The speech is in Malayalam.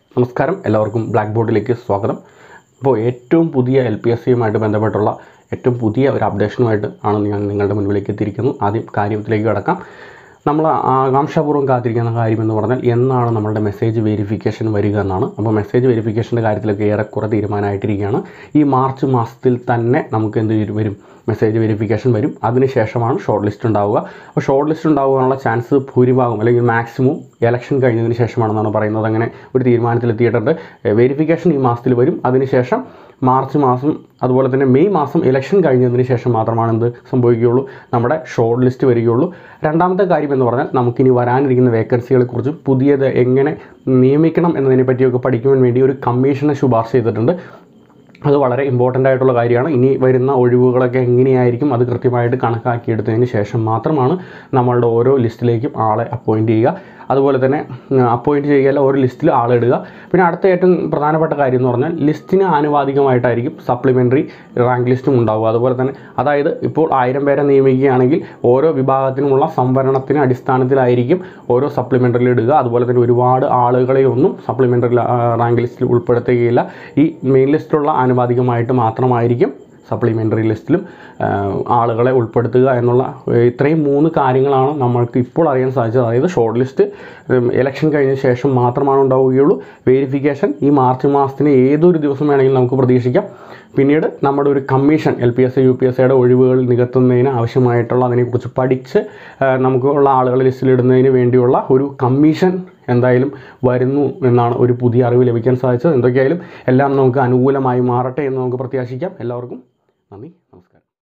നമസ്കാരം എല്ലാവർക്കും ബ്ലാക്ക് ബോർഡിലേക്ക് സ്വാഗതം അപ്പോൾ ഏറ്റവും പുതിയ എൽ പി എസ് സിയുമായിട്ട് ബന്ധപ്പെട്ടുള്ള ഏറ്റവും പുതിയ ഒരു അപ്ഡേഷനുമായിട്ട് ആണ് ഞാൻ നിങ്ങളുടെ മുൻപിലേക്ക് എത്തിയിരിക്കുന്നു ആദ്യം കാര്യത്തിലേക്ക് കിടക്കാം നമ്മൾ ആകാംക്ഷാപൂർവ്വം കാത്തിരിക്കുന്ന കാര്യം എന്ന് പറഞ്ഞാൽ എന്നാണ് നമ്മളുടെ മെസ്സേജ് വെരിഫിക്കേഷൻ വരിക എന്നാണ് അപ്പോൾ മെസ്സേജ് വെരിഫിക്കേഷൻ്റെ കാര്യത്തിലൊക്കെ ഏറെക്കുറെ തീരുമാനമായിട്ടിരിക്കുകയാണ് ഈ മാർച്ച് മാസത്തിൽ തന്നെ നമുക്ക് എന്ത് ചെയ്യും- വരും മെസ്സേജ് വെരിഫിക്കേഷൻ വരും അതിനുശേഷമാണ് ഷോർട്ട് ലിസ്റ്റ് ഉണ്ടാവുക അപ്പോൾ ഷോർട്ട് ലിസ്റ്റ് ഉണ്ടാകാനുള്ള ചാൻസ് ഭൂരിഭാഗം അല്ലെങ്കിൽ മാക്സിമം ഇലക്ഷൻ കഴിഞ്ഞതിന് ശേഷമാണെന്നാണ് പറയുന്നത് അങ്ങനെ ഒരു തീരുമാനത്തിലെത്തിയിട്ടുണ്ട് വെരിഫിക്കേഷൻ ഈ മാസത്തിൽ വരും അതിനുശേഷം മാർച്ച് മാസം അതുപോലെ തന്നെ മെയ് മാസം ഇലക്ഷൻ കഴിഞ്ഞതിന് ശേഷം മാത്രമാണ് എന്ത് സംഭവിക്കുകയുള്ളൂ നമ്മുടെ ഷോർട്ട് ലിസ്റ്റ് വരികയുള്ളൂ രണ്ടാമത്തെ കാര്യം എന്ന് പറഞ്ഞാൽ നമുക്കിനി വരാനിരിക്കുന്ന വേക്കൻസികളെക്കുറിച്ച് പുതിയത് എങ്ങനെ നിയമിക്കണം എന്നതിനെ പറ്റിയൊക്കെ പഠിക്കുവാൻ വേണ്ടി ഒരു കമ്മീഷനെ ശുപാർശ ചെയ്തിട്ടുണ്ട് അത് വളരെ ഇമ്പോർട്ടൻ്റ് ആയിട്ടുള്ള കാര്യമാണ് ഇനി വരുന്ന ഒഴിവുകളൊക്കെ എങ്ങനെയായിരിക്കും അത് കൃത്യമായിട്ട് കണക്കാക്കിയെടുത്തതിന് ശേഷം മാത്രമാണ് നമ്മളുടെ ഓരോ ലിസ്റ്റിലേക്കും ആളെ അപ്പോയിൻറ്റ് ചെയ്യുക അതുപോലെ തന്നെ അപ്പോയിൻറ്റ് ചെയ്യുകയല്ല ഓരോ ലിസ്റ്റിൽ ആളിടുക പിന്നെ അടുത്ത ഏറ്റവും പ്രധാനപ്പെട്ട കാര്യം എന്ന് പറഞ്ഞാൽ ലിസ്റ്റിന് ആനുപാതികമായിട്ടായിരിക്കും സപ്ലിമെൻ്ററി റാങ്ക് ലിസ്റ്റും ഉണ്ടാവുക അതുപോലെ തന്നെ അതായത് ഇപ്പോൾ ആയിരം പേരെ നിയമിക്കുകയാണെങ്കിൽ ഓരോ വിഭാഗത്തിനുമുള്ള സംവരണത്തിന് അടിസ്ഥാനത്തിലായിരിക്കും ഓരോ സപ്ലിമെൻ്ററിൽ ഇടുക അതുപോലെ തന്നെ ഒരുപാട് ആളുകളെ ഒന്നും സപ്ലിമെൻ്ററി റാങ്ക് ലിസ്റ്റിൽ ഉൾപ്പെടുത്തുകയില്ല ഈ മെയിൻ ലിസ്റ്റിലുള്ള ആനുപാതികമായിട്ട് മാത്രമായിരിക്കും സപ്ലിമെൻ്ററി ലിസ്റ്റിലും ആ, ആളുകളെ ഉൾപ്പെടുത്തുക എന്നുള്ള ഏ, ഇത്രയും മൂന്ന് കാര്യങ്ങളാണ് നമ്മൾക്ക് ഇപ്പോൾ അറിയാൻ സാധിച്ചത് അതായത് ഷോർട്ട് ലിസ്റ്റ് ഇലക്ഷൻ കഴിഞ്ഞ ശേഷം മാത്രമാണ് ഉണ്ടാവുകയുള്ളൂ വെരിഫിക്കേഷൻ ഈ മാർച്ച് മാസത്തിന് ഏതൊരു ദിവസം വേണമെങ്കിലും നമുക്ക് പ്രതീക്ഷിക്കാം പിന്നീട് നമ്മുടെ ഒരു commission L P S U P S സിയുടെ ഒഴിവുകൾ നികത്തുന്നതിന് ആവശ്യമായിട്ടുള്ള അതിനെക്കുറിച്ച് പഠിച്ച് ആ, നമുക്ക് ഉള്ള ആളുകളെ ലിസ്റ്റിലിടുന്നതിന് വേണ്ടിയുള്ള ഒരു കമ്മീഷൻ എന്തായാലും വരുന്നു എന്നാണ് ഒരു പുതിയ അറിവ് ലഭിക്കാൻ സാധിച്ചത് എന്തൊക്കെയായാലും എല്ലാം നമുക്ക് അനുകൂലമായി മാറട്ടെ എന്ന് നമുക്ക് പ്രത്യാശിക്കാം എല്ലാവർക്കും നന്ദി നമസ്കാരം